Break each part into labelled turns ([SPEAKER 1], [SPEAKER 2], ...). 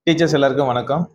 [SPEAKER 1] teachers எல்லாருக்கும் வணக்கம்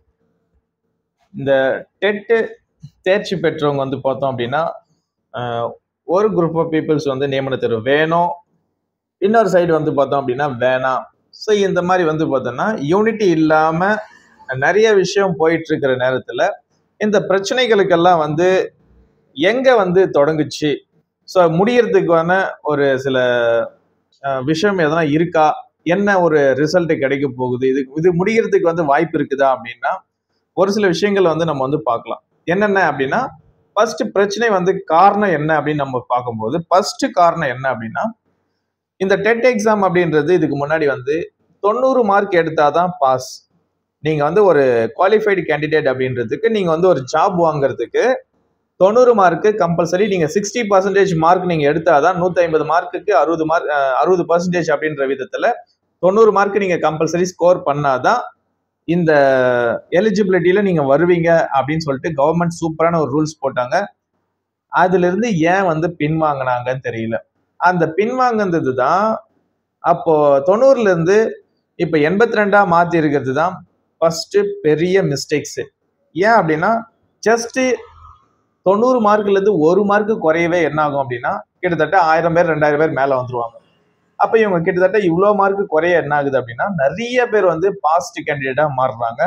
[SPEAKER 1] இந்த டெட்டு தேர்ச்சி பெற்றவங்க வந்து பார்த்தோம் அப்படின்னா ஆஹ், ஒரு குரூப் ஆஃப் பீப்புள்ஸ் வந்து நியமன தேர்வு வேணும் இன்னொரு சைடு வந்து பார்த்தோம் அப்படின்னா வேணாம் ஸோ இந்த மாதிரி வந்து பார்த்தோம்னா யூனிட்டி இல்லாமல் நிறைய விஷயம் போயிட்டு இருக்கிற நேரத்தில் இந்த பிரச்சனைகளுக்கெல்லாம் வந்து எங்கே வந்து தொடங்குச்சு ஸோ முடியறதுக்கான ஒரு சில ஆஹ், விஷயம் எதனா இருக்கா என்ன ஒரு ரிசல்ட் கிடைக்க போகுது இது இது முடிகிறதுக்கு வந்து வாய்ப்பு இருக்குதா அப்படின்னா ஒரு சில விஷயங்கள் வந்து நம்ம வந்து பார்க்கலாம் என்னென்ன அப்படின்னா ஃபர்ஸ்ட் பிரச்சனை வந்து காரணம் என்ன அப்படின்னு நம்ம பார்க்கும்போது ஃபர்ஸ்ட் காரணம் என்ன அப்படின்னா இந்த டெட் எக்ஸாம் அப்படின்றது இதுக்கு முன்னாடி வந்து தொண்ணூறு மார்க் எடுத்தாதான் பாஸ் நீங்க வந்து ஒரு குவாலிஃபைடு கேண்டிடேட் அப்படின்றதுக்கு நீங்க வந்து ஒரு ஜாப் வாங்குறதுக்கு தொண்ணூறு மார்க்கு கம்பல்சரி நீங்க சிக்ஸ்டி பர்சன்டேஜ் மார்க் நீங்க எடுத்தாதான் நூத்தி ஐம்பது மார்க்குக்கு அறுபது மார்க் அறுபது பர்சன்டேஜ் அப்படின்ற விதத்துல தொண்ணூறு மார்க் நீங்க கம்பல்சரி ஸ்கோர் பண்ணாதான் இந்த எலிஜிபிலிட்டியில நீங்க வருவீங்க அப்படின்னு சொல்லிட்டு கவர்மெண்ட் சூப்பரான ஒரு ரூல்ஸ் போட்டாங்க அதுல இருந்து ஏன் வந்து பின்வாங்கினாங்கன்னு தெரியல அந்த பின்வாங்கினது தான் அப்போ தொண்ணூறுல இருந்து இப்ப எண்பத்தி ரெண்டா மாத்தி இருக்கிறது தான் ஃபர்ஸ்ட் பெரிய மிஸ்டேக்ஸ் ஏன் அப்படின்னா ஜஸ்ட் தொண்ணூறு மார்க்ல இருந்து ஒரு மார்க் குறையவே என்ன ஆகும் அப்படின்னா கிட்டத்தட்ட ஆயிரம் பேர் ரெண்டாயிரம் பேர் மேல வந்துருவாங்க அப்ப இவங்க கிட்டத்தட்ட இவ்வளோ மார்க் குறைய என்ன ஆகுது அப்படின்னா நிறைய பேர் வந்து பாஸ்ட் கேண்டிடேட்டா மாறுறாங்க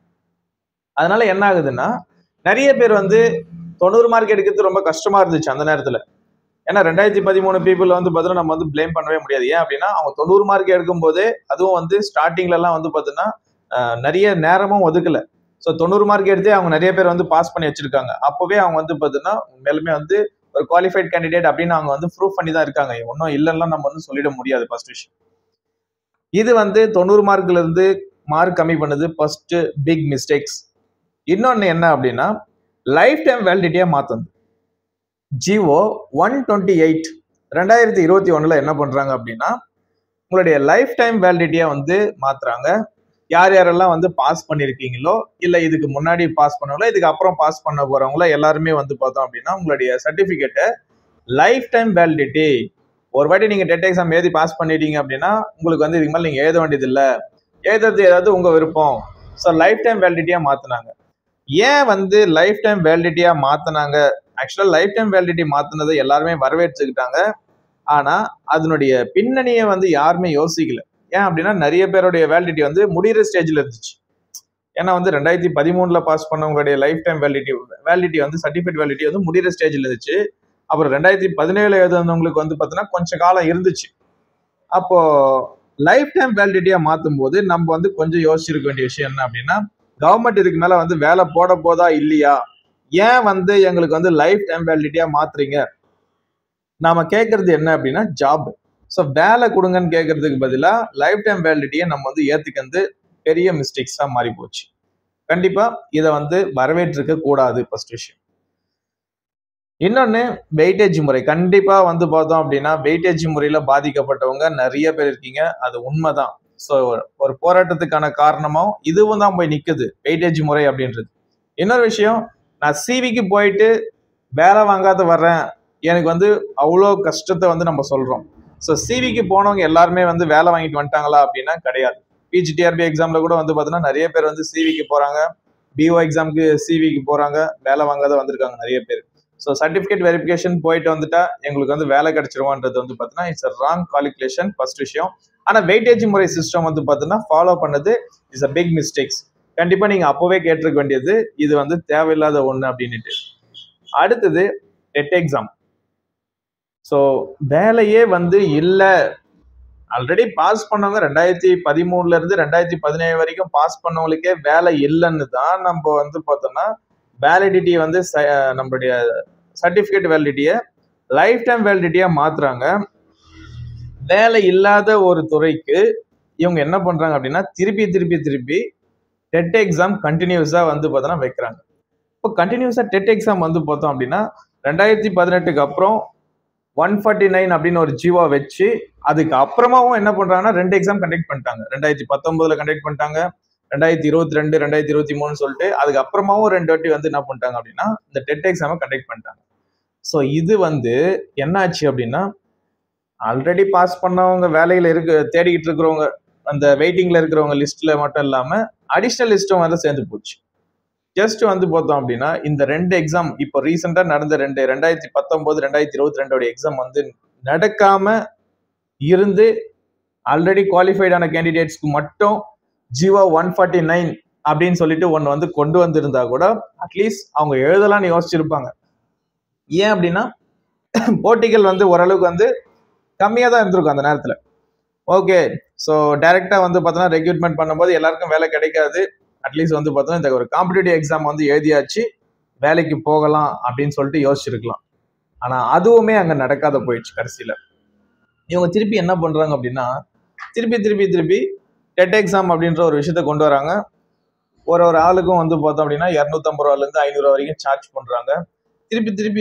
[SPEAKER 1] அதனால என்ன ஆகுதுன்னா நிறைய பேர் வந்து தொண்ணூறு மார்க் எடுக்கிறது ரொம்ப கஷ்டமா இருந்துச்சு அந்த நேரத்துல ஏன்னா ரெண்டாயிரத்தி பதிமூணு பீப்புள் வந்து பார்த்தீங்கன்னா நம்ம வந்து ப்ளேம் பண்ணவே முடியாது ஏன் அப்படின்னா அவங்க தொண்ணூறு மார்க் எடுக்கும்போதே அதுவும் வந்து ஸ்டார்டிங்ல எல்லாம் வந்து பார்த்தீங்கன்னா அஹ், நிறைய நேரமும் ஒதுக்கல ஸோ தொண்ணூறு மார்க் எடுத்தே அவங்க நிறைய பேர் வந்து பாஸ் பண்ணி வச்சிருக்காங்க அப்போவே அவங்க வந்து பார்த்தீங்கன்னா மேலுமே வந்து ஒரு குவாலிஃபைட் கேண்டிடேட் அப்படின்னு அவங்க வந்து ப்ரூவ் பண்ணி தான் இருக்காங்க ஒன்றும் இல்லைன்னா நம்ம வந்து சொல்லிட முடியாது ஃபர்ஸ்ட் விஷயம் இது வந்து தொண்ணூறு மார்க்ல இருந்து மார்க் கம்மி பண்ணது ஃபர்ஸ்ட் பிக் மிஸ்டேக்ஸ் இன்னொன்று என்ன அப்படின்னா லைஃப் டைம் வேலிடிட்டியாக மாற்றுது ஜிஓ ஒன் டுவெண்ட்டி எயிட் ரெண்டாயிரத்தி இருபத்தி ஒன்றில் என்ன பண்ணுறாங்க அப்படின்னா உங்களுடைய லைஃப் டைம் வேலிடிட்டியை வந்து மாற்றுறாங்க யார் யாரெல்லாம் வந்து பாஸ் பண்ணியிருக்கீங்களோ இல்லை இதுக்கு முன்னாடி பாஸ் பண்ணவங்களோ இதுக்கு அப்புறம் பாஸ் பண்ண போகிறவங்களோ எல்லாருமே வந்து பார்த்தோம் அப்படின்னா உங்களுடைய சர்டிஃபிகேட்டை லைஃப் டைம் வேலிடிட்டி ஒரு வாட்டி நீங்கள் டெட் எக்ஸாம் எழுதி பாஸ் பண்ணிட்டீங்க அப்படின்னா உங்களுக்கு வந்து இதுக்கு மேலே நீங்கள் எழுத வேண்டியது இல்லை எழுதுறது ஏதாவது உங்கள் விருப்பம் ஸோ லைஃப் டைம் வேலிடிட்டியாக மாற்றினாங்க ஏன் வந்து லைஃப் டைம் வேலிடிட்டியாக மாற்றினாங்க ஆக்சுவலாக லைஃப் டைம் வேலிடிட்டி மாற்றினதை எல்லாருமே வரவேற்றுக்கிட்டாங்க ஆனால் அதனுடைய பின்னணியை வந்து யாருமே யோசிக்கல ஏன் அப்படின்னா நிறைய பேருடைய வேலிடிட்டி வந்து முடிகிற ஸ்டேஜில் இருந்துச்சு ஏன்னா வந்து ரெண்டாயிரத்தி பதிமூணுல பாஸ் பண்ணவங்களுடைய லைஃப் டைம் வேலிடிட்டி வேலிடிட்டி வந்து சர்டிஃபிகேட் வேலிடிட்டி வந்து முடிகிற ஸ்டேஜில் இருந்துச்சு அப்புறம் ரெண்டாயிரத்தி பதினேழு எழுதுனவங்களுக்கு வந்து பார்த்தீங்கன்னா கொஞ்ச காலம் இருந்துச்சு அப்போ லைஃப் டைம் வேலிடிட்டியா மாற்றும் போது நம்ம வந்து கொஞ்சம் யோசிச்சிருக்க வேண்டிய விஷயம் என்ன அப்படின்னா கவர்மெண்ட் இதுக்கு மேல வந்து வேலை போட போதா இல்லையா ஏன் வந்து எங்களுக்கு வந்து லைஃப் டைம் வேலிடிட்டியா மாத்துறீங்க நாம கேட்கறது என்ன அப்படின்னா ஜாப் ஸோ வேலை கொடுங்கன்னு கேட்கறதுக்கு பதிலாக லைஃப் டைம் வேலிடிட்டியை நம்ம வந்து ஏத்துக்கிறது பெரிய மிஸ்டேக்ஸா மாறி போச்சு கண்டிப்பா இதை வந்து வரவேற்றிருக்க கூடாது ஃபர்ஸ்ட் விஷயம் இன்னொன்னு வெயிட்டேஜ் முறை கண்டிப்பா வந்து பார்த்தோம் அப்படின்னா வெயிட்டேஜ் முறையில பாதிக்கப்பட்டவங்க நிறைய பேர் இருக்கீங்க அது உண்மைதான் ஸோ ஒரு போராட்டத்துக்கான காரணமும் இதுவும் தான் போய் நிக்குது வெயிட்டேஜ் முறை அப்படின்றது இன்னொரு விஷயம் நான் சிவிக்கு போயிட்டு வேலை வாங்காத வர்றேன் எனக்கு வந்து அவ்வளோ கஷ்டத்தை வந்து நம்ம சொல்றோம் ஸோ சிவிக்கு போனவங்க எல்லாருமே வந்து வேலை வாங்கிட்டு வந்துட்டாங்களா அப்படின்னா கிடையாது பிஜிடிஆர்பி எக்ஸாம்ல கூட வந்து பார்த்தீங்கன்னா நிறைய பேர் வந்து சிவிக்கு போறாங்க பிஓ எக்ஸாமுக்கு சிவிக்கு போறாங்க வேலை வாங்காத வந்திருக்காங்க நிறைய பேர் ஸோ சர்டிஃபிகேட் வெரிஃபிகேஷன் போயிட்டு வந்துட்டா எங்களுக்கு வந்து வேலை கிடைச்சிருவான்றது வந்து பார்த்தீங்கன்னா இட்ஸ் ராங் கால்குலேஷன் ஃபர்ஸ்ட் விஷயம் ஆனால் வெயிட்டேஜ் முறை சிஸ்டம் வந்து பார்த்தீங்கன்னா ஃபாலோ பண்ணது இஸ் அ பிக் மிஸ்டேக்ஸ் கண்டிப்பாக நீங்கள் அப்போவே கேட்டிருக்க வேண்டியது இது வந்து தேவையில்லாத ஒன்று அப்படின்னுட்டு அடுத்தது டெட் எக்ஸாம் ஸோ வேலையே வந்து இல்லை ஆல்ரெடி பாஸ் பண்ணவங்க ரெண்டாயிரத்தி பதிமூணுல இருந்து ரெண்டாயிரத்தி பதினேழு வரைக்கும் பாஸ் பண்ணவங்களுக்கே வேலை இல்லைன்னு தான் நம்ம வந்து பார்த்தோம்னா வேலிடிட்டி வந்து ச- நம்மளுடைய சர்டிஃபிகேட் வேலிடிட்டியை லைஃப் டைம் வேலிடிட்டியா மாத்துறாங்க வேலை இல்லாத ஒரு துறைக்கு இவங்க என்ன பண்றாங்க அப்படின்னா திருப்பி திருப்பி திருப்பி டெட் எக்ஸாம் கண்டினியூஸா வந்து பார்த்தோன்னா வைக்கிறாங்க இப்போ கண்டினியூஸா டெட் எக்ஸாம் வந்து பார்த்தோம் அப்படின்னா ரெண்டாயிரத்தி பதினெட்டுக்கு அப்புறம் ஒன் ஃபார்ட்டி நைன் அப்படின்னு ஒரு ஜீவா வச்சு அதுக்கு அப்புறமாவும் என்ன பண்றாங்கன்னா ரெண்டு எக்ஸாம் கண்டக்ட் பண்ணிட்டாங்க ரெண்டாயிரத்தி பத்தொன்பதுல கண்டக்ட் பண்ணிட்டாங்க ரெண்டாயிரத்தி இருபத்தி ரெண்டு ரெண்டாயிரத்தி இருபத்தி மூணு சொல்லிட்டு அதுக்கு அப்புறமாவும் ரெண்டு வாட்டி வந்து என்ன பண்ணிட்டாங்க அப்படின்னா இந்த டெட் எக்ஸாமை கண்டக்ட் பண்ணிட்டாங்க ஸோ இது வந்து என்னாச்சு அப்படின்னா ஆல்ரெடி பாஸ் பண்ணவங்க வேலையில இருக்கு தேடிக்கிட்டு இருக்கிறவங்க அந்த வெயிட்டிங்ல இருக்கிறவங்க லிஸ்ட்ல மட்டும் இல்லாம அடிஷ்னல் லிஸ்ட்டும் வந்து சேர்ந்து போச்சு ஜஸ்ட் வந்து பார்த்தோம் அப்படின்னா இந்த ரெண்டு எக்ஸாம் இப்போ ரீசெண்டா நடந்த ரெண்டு ரெண்டாயிரத்தி பத்தொன்பது ரெண்டாயிரத்தி இருபத்தி ரெண்டோட எக்ஸாம் வந்து நடக்காம இருந்து ஆல்ரெடி குவாலிஃபைடான கேண்டிடேட்ஸ்க்கு மட்டும் ஜிவோ ஒன் ஃபார்ட்டி நைன் அப்படின்னு சொல்லிட்டு ஒன்று வந்து கொண்டு வந்திருந்தா கூட அட்லீஸ்ட் அவங்க எழுதலாம்னு யோசிச்சிருப்பாங்க ஏன் அப்படின்னா போட்டிகள் வந்து ஓரளவுக்கு வந்து கம்மியாக தான் இருந்திருக்கும் அந்த நேரத்தில் ஓகே ஸோ டைரெக்டாக வந்து பார்த்தோன்னா ரெக்ரூட்மெண்ட் பண்ணும்போது எல்லாருக்கும் வேலை கிடைக்காது அட்லீஸ்ட் வந்து பார்த்தோன்னா இந்த ஒரு காம்படிட்டிவ் எக்ஸாம் வந்து எழுதியாச்சு வேலைக்கு போகலாம் அப்படின்னு சொல்லிட்டு யோசிச்சிருக்கலாம் ஆனால் அதுவுமே அங்கே நடக்காத போயிடுச்சு கடைசியில் இவங்க திருப்பி என்ன பண்ணுறாங்க அப்படின்னா திருப்பி திருப்பி திருப்பி டெட் எக்ஸாம் அப்படின்ற ஒரு விஷயத்த கொண்டு வராங்க ஒரு ஒரு ஆளுக்கும் வந்து பார்த்தோம் அப்படின்னா இரநூத்தம்பது ரூபாலேருந்து ஐநூறுரூவா வரைக்கும் சார்ஜ் பண்ணுறாங்க திருப்பி திருப்பி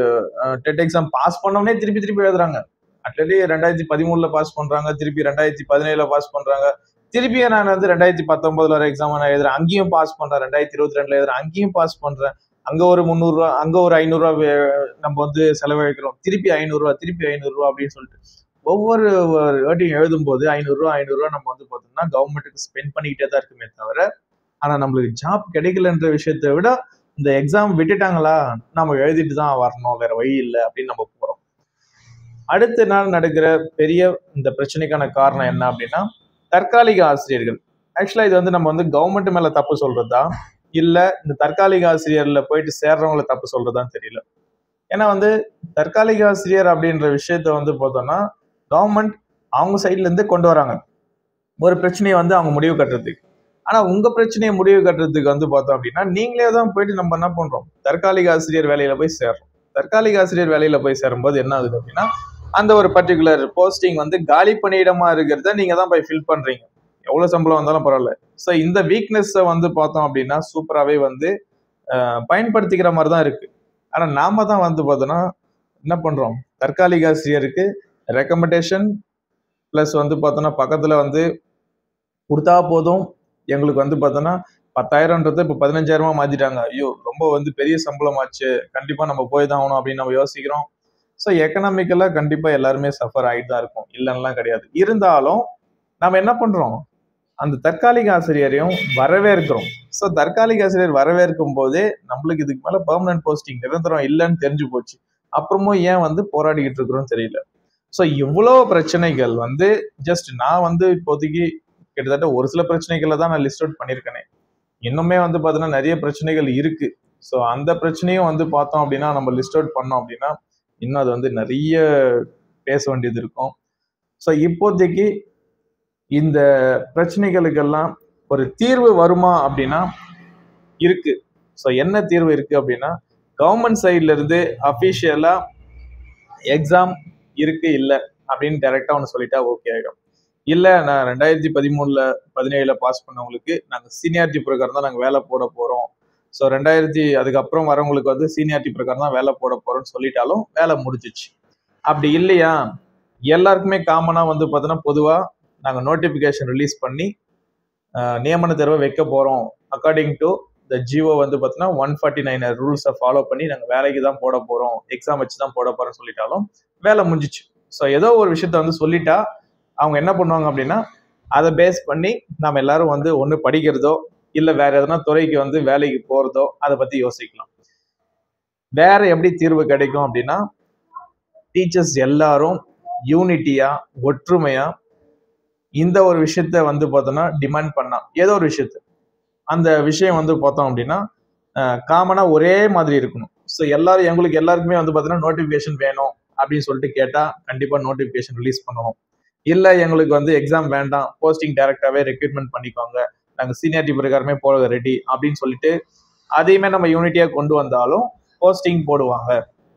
[SPEAKER 1] டெட் எக்ஸாம் பாஸ் பண்ணவனே திருப்பி திருப்பி எழுதுறாங்க அட்லி ரெண்டாயிரத்தி பதிமூணுல பாஸ் பண்றாங்க திருப்பி ரெண்டாயிரத்தி பதினேழுல பாஸ் பண்றாங்க திருப்பி நான் வந்து ரெண்டாயிரத்தி பத்தொன்பதுல ஒரு எக்ஸாம் நான் எழுதுறேன் அங்கேயும் பாஸ் பண்றேன் ரெண்டாயிரத்தி இருபத்தி ரெண்டுல எழுதுறேன் அங்கேயும் பாஸ் பண்றேன் அங்க ஒரு முந்நூறுரூவா அங்க ஒரு ஐநூறுரூவா வே- நம்ம வந்து செலவழிக்கிறோம் திருப்பி ஐநூறுரூவா திருப்பி ஐநூறுரூவா அப்படின்னு சொல்லிட்டு ஒவ்வொரு வேர்ட்டையும் எழுதும்போது ஐநூறுரூவா ஐநூறுரூவா நம்ம வந்து பார்த்தோம்னா கவர்மெண்ட்டுக்கு ஸ்பெண்ட் பண்ணிக்கிட்டே தான் இருக்குமே தவிர ஆனா நம்மளுக்கு ஜாப் கிடைக்கலன்ற விஷயத்தை விட இந்த எக்ஸாம் விட்டுட்டாங்களா நம்ம எழுதிட்டு தான் வரணும் வேற வழி இல்லை அப்படின்னு நம்ம போறோம் அடுத்த நாள் நடக்கிற பெரிய இந்த பிரச்சனைக்கான காரணம் என்ன அப்படின்னா தற்காலிக ஆசிரியர்கள் ஆக்சுவலா இது வந்து நம்ம வந்து கவர்மெண்ட் மேல தப்பு சொல்றதா இல்ல இந்த தற்காலிக ஆசிரியர்ல போயிட்டு சேர்றவங்கள தப்பு சொல்றதான்னு தெரியல ஏன்னா வந்து தற்காலிக ஆசிரியர் அப்படின்ற விஷயத்த வந்து பார்த்தோம்னா கவர்மெண்ட் அவங்க சைட்ல இருந்து கொண்டு வராங்க ஒரு பிரச்சனையை வந்து அவங்க முடிவு கட்டுறதுக்கு ஆனா உங்க பிரச்சனையை முடிவு கட்டுறதுக்கு வந்து பார்த்தோம் அப்படின்னா நீங்களே தான் போயிட்டு நம்ம என்ன பண்றோம் தற்காலிக ஆசிரியர் வேலையில போய் சேர்றோம் தற்காலிக ஆசிரியர் வேலையில போய் சேரும்போது என்ன ஆகுது அப்படின்னா அந்த ஒரு பர்டிகுலர் போஸ்டிங் வந்து காலி பணியிடமா இருக்கிறத நீங்க தான் போய் ஃபில் பண்றீங்க எவ்வளவு சம்பளம் வந்தாலும் பரவாயில்ல ஸோ இந்த வீக்னஸை வந்து பார்த்தோம் அப்படின்னா சூப்பராகவே வந்து அஹ், பயன்படுத்திக்கிற மாதிரி தான் இருக்கு ஆனா நாம தான் வந்து பார்த்தோன்னா என்ன பண்றோம் தற்காலிக ஆசிரியருக்கு ரெக்கமெண்டேஷன் ப்ளஸ் வந்து பார்த்தோன்னா பக்கத்துல வந்து கொடுத்தா போதும் எங்களுக்கு வந்து பார்த்தோன்னா பத்தாயிரம்ன்றது இப்போ பதினஞ்சாயிரமா மாத்திட்டாங்க ஐயோ ரொம்ப வந்து பெரிய சம்பளமாச்சு கண்டிப்பா நம்ம போய் தான் ஆகணும் அப்படின்னு நம்ம யோசிக்கிறோம் ஸோ எக்கனாமிக்கலாக கண்டிப்பா எல்லாருமே சஃபர் ஆகிட்டு தான் இருக்கும் இல்லைன்னுலாம் கிடையாது இருந்தாலும் நம்ம என்ன பண்றோம் அந்த தற்காலிக ஆசிரியரையும் வரவேற்கிறோம் ஸோ தற்காலிக ஆசிரியர் வரவேற்கும் போதே நம்மளுக்கு இதுக்கு மேல பெர்மனன்ட் போஸ்டிங் நிரந்தரம் இல்லைன்னு தெரிஞ்சு போச்சு அப்புறமும் ஏன் வந்து போராடிக்கிட்டு இருக்கிறோம் தெரியல ஸோ இவ்வளோ பிரச்சனைகள் வந்து ஜஸ்ட் நான் வந்து இப்போதைக்கு கிட்டத்தட்ட ஒரு சில பிரச்சனைகளை தான் நான் லிஸ்ட் அவுட் பண்ணியிருக்கேனே இன்னுமே வந்து பார்த்தீங்கன்னா நிறைய பிரச்சனைகள் இருக்கு ஸோ அந்த பிரச்சனையும் வந்து பார்த்தோம் அப்படின்னா நம்ம லிஸ்ட் அவுட் பண்ணோம் அப்படின்னா இன்னும் அது வந்து நிறைய பேச வேண்டியது இருக்கும் ஸோ இப்போதைக்கு இந்த பிரச்சனைகளுக்கெல்லாம் ஒரு தீர்வு வருமா அப்படின்னா இருக்கு ஸோ என்ன தீர்வு இருக்கு அப்படின்னா கவர்மெண்ட் சைட்ல இருந்து அஃபிஷியலா எக்ஸாம் இருக்கு இல்லை அப்படின்னு டைரக்டா ஒன்று சொல்லிட்டா ஓகே ஆகிடும் இல்லை நான் ரெண்டாயிரத்தி பதிமூணுல பதினேழுல பாஸ் பண்ணவங்களுக்கு நாங்கள் சீனியாரிட்டி பிரகாரம் தான் நாங்கள் வேலை போட போறோம் ஸோ ரெண்டாயிரத்தி அதுக்கப்புறம் வரவங்களுக்கு வந்து சீனியாரிட்டி பிரகாரம் தான் வேலை போட போறோம்னு சொல்லிட்டாலும் வேலை முடிஞ்சிச்சு அப்படி இல்லையா எல்லாருக்குமே காமனாக வந்து பார்த்தோன்னா பொதுவாக நாங்கள் நோட்டிஃபிகேஷன் ரிலீஸ் பண்ணி அஹ், நியமன தேர்வை வைக்க போகிறோம் அக்கார்டிங் டு த ஜிஓ வந்து பார்த்தோன்னா ஒன் ஃபார்ட்டி நைன் ரூல்ஸை ஃபாலோ பண்ணி நாங்கள் வேலைக்கு தான் போட போகிறோம் எக்ஸாம் வச்சு தான் போட போகிறோம்னு சொல்லிட்டாலும் வேலை முடிஞ்சிச்சு ஸோ ஏதோ ஒரு விஷயத்த வந்து சொல்லிட்டா அவங்க என்ன பண்ணுவாங்க அப்படின்னா அதை பேஸ் பண்ணி நம்ம எல்லாரும் வந்து ஒன்று படிக்கிறதோ இல்லை வேற எதனா துறைக்கு வந்து வேலைக்கு போகிறதோ அதை பற்றி யோசிக்கலாம் வேற எப்படி தீர்வு கிடைக்கும் அப்படின்னா டீச்சர்ஸ் எல்லாரும் யூனிட்டியா ஒற்றுமையா இந்த ஒரு விஷயத்த வந்து பார்த்தோம்னா டிமாண்ட் பண்ணா ஏதோ ஒரு விஷயத்த அந்த விஷயம் வந்து பார்த்தோம் அப்படின்னா காமனா ஒரே மாதிரி இருக்கணும் ஸோ எல்லாரும் எங்களுக்கு எல்லாருக்குமே வந்து பார்த்தீங்கன்னா நோட்டிஃபிகேஷன் வேணும் அப்படின்னு சொல்லிட்டு கேட்டா கண்டிப்பா நோட்டிஃபிகேஷன் ரிலீஸ் பண்ணணும் இல்ல எங்களுக்கு வந்து எக்ஸாம் வேண்டாம் போஸ்டிங் டைரக்டாவே ரெக்ரூட்மெண்ட் பண்ணிக்கோங்க நாங்க சீனியாரிட்டி பிரகாரமே போட ரெடி அப்படின்னு சொல்லிட்டு அதையுமே நம்ம யூனிட்டியா கொண்டு வந்தாலும் போஸ்டிங் போடுவாங்க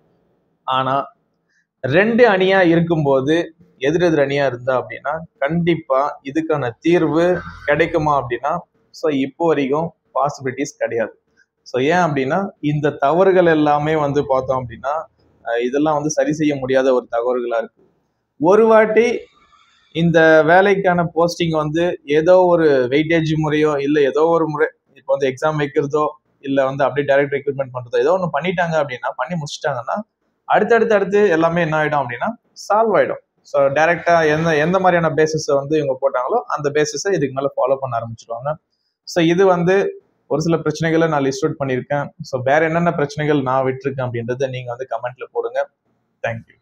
[SPEAKER 1] ஆனா ரெண்டு அணியா இருக்கும்போது எதிரெதிர் அணியா இருந்தா அப்படின்னா கண்டிப்பா இதுக்கான தீர்வு கிடைக்குமா அப்படின்னா ஸோ இப்போ வரைக்கும் பாசிபிலிட்டிஸ் கிடையாது ஸோ ஏன் அப்படின்னா இந்த தவறுகள் எல்லாமே வந்து பார்த்தோம் அப்படின்னா அஹ் இதெல்லாம் வந்து சரி செய்ய முடியாத ஒரு தவறுகளா இருக்கு ஒரு வாட்டி இந்த வேலைக்கான போஸ்டிங் வந்து ஏதோ ஒரு வெயிட்டேஜ் முறையோ இல்லை ஏதோ ஒரு முறை இப்போ வந்து எக்ஸாம் வைக்கிறதோ இல்லை வந்து அப்படியே டைரக்ட் ரெக்ரூட்மெண்ட் பண்ணுறதோ ஏதோ ஒன்று பண்ணிட்டாங்க அப்படின்னா பண்ணி முடிச்சிட்டாங்கன்னா அடுத்தடுத்து அடுத்து எல்லாமே என்ன ஆகிடும் அப்படின்னா சால்வ் ஆகிடும் ஸோ டைரெக்டாக எந்த எந்த மாதிரியான பேசிஸை வந்து இவங்க போட்டாங்களோ அந்த பேசிஸை இதுக்கு மேலே ஃபாலோ பண்ண ஆரம்பிச்சிருவாங்க ஸோ இது வந்து ஒரு சில பிரச்சனைகளை நான் லிஸ்ட் அவுட் பண்ணியிருக்கேன் ஸோ வேற என்னென்ன பிரச்சனைகள் நான் விட்டுருக்கேன் அப்படின்றத நீங்கள் வந்து கமெண்ட்ல போடுங்க தேங்க்யூ